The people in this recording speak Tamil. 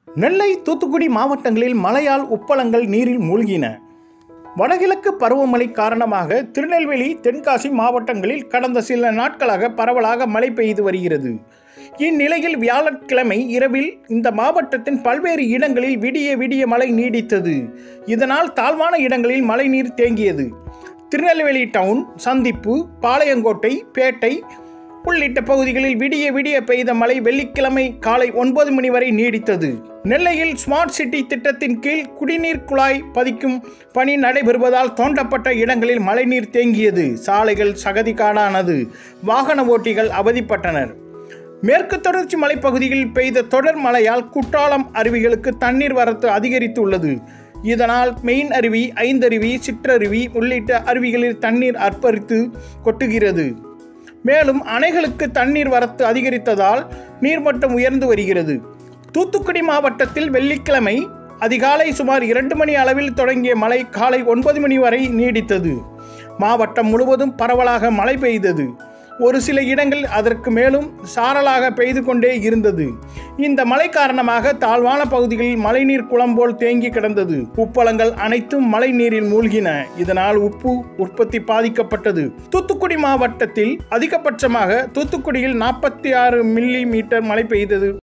நெல்லை தூத்துக்குடி மாவட்டங்களில் மழையால் உப்பளங்கள் நீரில் மூழ்கின வடகிழக்கு பருவமழை காரணமாக திருநெல்வேலி தென்காசி மாவட்டங்களில் கடந்த சில நாட்களாக பரவலாக மழை பெய்து வருகிறது இந்நிலையில் வியாழக்கிழமை இரவில் இந்த மாவட்டத்தின் பல்வேறு இடங்களில் விடிய விடிய மழை நீடித்தது இதனால் தாழ்வான இடங்களில் மழைநீர் தேங்கியது திருநெல்வேலி டவுன் சந்திப்பு பாளையங்கோட்டை பேட்டை உள்ளிட்ட பகுதிகளில் விடிய விடிய பெய்த மழை வெள்ளிக்கிழமை காலை ஒன்பது மணி வரை நீடித்தது நெல்லையில் ஸ்மார்ட் சிட்டி திட்டத்தின் கீழ் குடிநீர் குழாய் பதிக்கும் பணி நடைபெறுவதால் தோண்டப்பட்ட இடங்களில் மழைநீர் தேங்கியது சாலைகள் சகதி காடானது வாகன ஓட்டிகள் அவதிப்பட்டனர் மேற்கு தொடர்ச்சி மலைப்பகுதியில் பெய்த தொடர் மழையால் குற்றாலம் அருவிகளுக்கு தண்ணீர் வரத்து அதிகரித்துள்ளது இதனால் மெயின் அருவி ஐந்தருவி சிற்றருவி உள்ளிட்ட அருவிகளில் தண்ணீர் அர்ப்பரித்து கொட்டுகிறது மேலும் அணைகளுக்கு தண்ணீர் வரத்து அதிகரித்ததால் நீர்மட்டம் உயர்ந்து வருகிறது தூத்துக்குடி மாவட்டத்தில் வெள்ளிக்கிழமை அதிகாலை சுமார் இரண்டு மணி அளவில் தொடங்கிய மழை காலை ஒன்பது மணி வரை நீடித்தது மாவட்டம் முழுவதும் பரவலாக மழை பெய்தது ஒரு சில இடங்கள் அதற்கு மேலும் சாரலாக பெய்து கொண்டே இருந்தது இந்த மழை காரணமாக தாழ்வான பகுதிகளில் மழைநீர் குளம் போல் தேங்கி கிடந்தது உப்பளங்கள் அனைத்தும் மழை நீரில் மூழ்கின இதனால் உப்பு உற்பத்தி பாதிக்கப்பட்டது தூத்துக்குடி மாவட்டத்தில் அதிகபட்சமாக தூத்துக்குடியில் நாற்பத்தி ஆறு மில்லி மீட்டர் மழை பெய்தது